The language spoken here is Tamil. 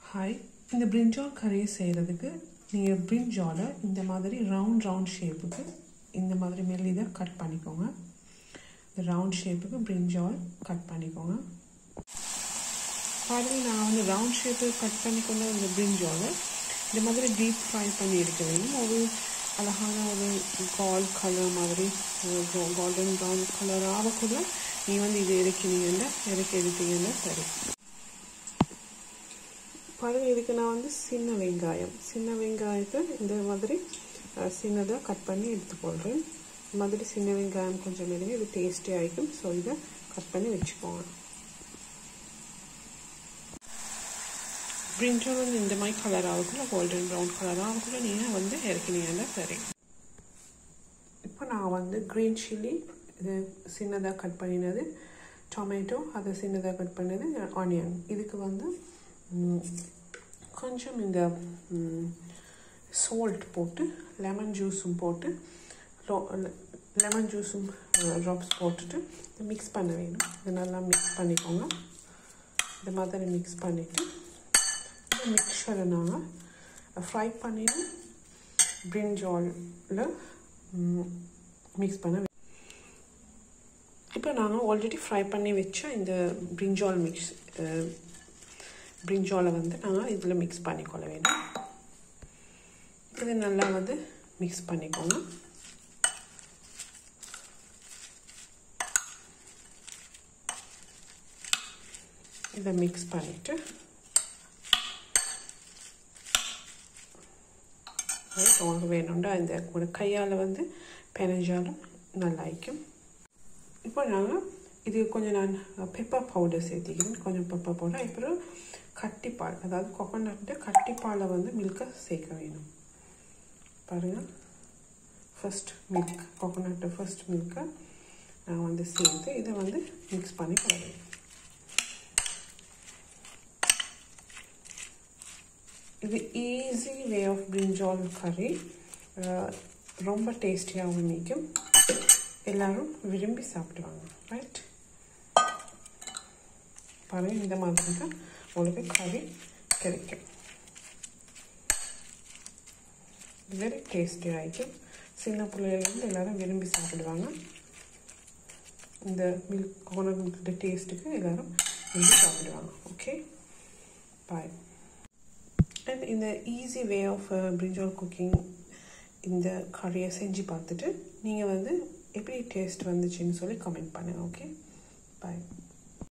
ஹாய் இந்த பிரிஞ்சால் கறியை செய்கிறதுக்கு நீங்கள் பிரிஞ்சாலை இந்த மாதிரி ரவுண்ட் ரவுண்ட் ஷேப்புக்கு இந்த மாதிரி மெல்லிதாக கட் பண்ணிக்கோங்க இந்த ரவுண்ட் ஷேப்புக்கு பிரிஞ்சால் கட் பண்ணிக்கோங்க பாருங்க நான் வந்து ரவுண்ட் ஷேப்பு கட் பண்ணிக்கொண்ட இந்த பிரிஞ்சாலை இந்த மாதிரி டீப் ஃப்ரை பண்ணி எடுக்க வேண்டும் ஒரு அழகான ஒரு கால் கலர் மாதிரி கோல்டன் ப்ரௌன் கலர் ஆகக்குள்ள நீ வந்து இது இறக்கினீங்கன்னா இறக்கி எடுத்தீங்கன்னா சரி பாருங்கள் இதுக்கு நான் வந்து சின்ன வெங்காயம் சின்ன வெங்காயத்தை இந்த மாதிரி சின்னதாக கட் பண்ணி எடுத்துக்கொள்கிறேன் இந்த மாதிரி சின்ன வெங்காயம் கொஞ்சம் எடுங்க இது டேஸ்டி ஆகிக்கும் ஸோ இதை கட் பண்ணி வச்சுக்கோங்க பிரிஞ்சால் வந்து இந்த மாதிரி கலர் ஆகக்குள்ள கோல்டன் ப்ரௌன் கலர் ஆகக்குள்ள நீங்கள் வந்து இறக்கினீங்கன்னா சரி இப்போ நான் வந்து க்ரீன் சில்லி இது சின்னதாக கட் பண்ணினது டொமேட்டோ அதை சின்னதாக கட் பண்ணது ஆனியன் இதுக்கு வந்து கொஞ்சம் இந்த சால்ட் போட்டு லெமன் ஜூஸும் போட்டு லெமன் ஜூஸும் ட்ராப்ஸ் போட்டுட்டு மிக்ஸ் பண்ண வேணும் இது நல்லா மிக்ஸ் பண்ணிக்கோங்க இந்த மாதிரி மிக்ஸ் பண்ணிவிட்டு இந்த மிக்சரை நாங்கள் ஃப்ரை பண்ணிவிட்டு பிரிஞ்சாலில் மிக்ஸ் பண்ண இப்போ நாங்கள் ஆல்ரெடி ஃப்ரை பண்ணி வச்ச இந்த பிரிஞ்சால் மிக்ஸ் பிரிஞ்சாலை வந்து நாங்கள் இதில் மிக்ஸ் பண்ணிக்கொள்ள வேணும் இது நல்லா வந்து மிக்ஸ் பண்ணிக்கோங்க இதை மிக்ஸ் பண்ணிவிட்டு உங்களுக்கு வேணும்டா இந்த கூட கையால் வந்து பெனஞ்சாலும் நல்லா இருக்கும் இப்போ நாங்கள் இது கொஞ்சம் நான் பெப்பர் பவுடர் சேர்த்திக்கிறேன் கொஞ்சம் பெப்பர் பவுடர் அப்புறம் கட்டிப்பால் அதாவது கொக்கனட்டு கட்டிப்பாலை வந்து மில்கை சேர்க்க வேணும் பாருங்கள் ஃபஸ்ட் மில்க் கொக்கனட்டு ஃபஸ்ட் மில்கை நான் வந்து சேர்த்து இதை வந்து மிக்ஸ் பண்ணி போடுவேன் இது ஈஸி வே ஆஃப் பிரிஞ்சால் கறி ரொம்ப டேஸ்டியாகவும் நிற்கும் எல்லோரும் விரும்பி சாப்பிடுவாங்க ரைட் பாருங்கள் இந்த மாதிரி தான் உங்களுக்கு கறி கிடைக்கும் வெரி டேஸ்டி ஆகிக்கும் சின்ன பிள்ளைகள்லேருந்து எல்லோரும் விரும்பி சாப்பிடுவாங்க இந்த மில்க் கோகனட் மில்க் டேஸ்ட்டுக்கு எல்லோரும் விரும்பி சாப்பிடுவாங்க ஓகே பாய் அண்ட் இந்த easy way of brinjal cooking இந்த கறியை செஞ்சு பார்த்துட்டு நீங்கள் வந்து எப்படி டேஸ்ட் வந்துச்சுன்னு சொல்லி கமெண்ட் பண்ணுங்கள் ஓகே பாய்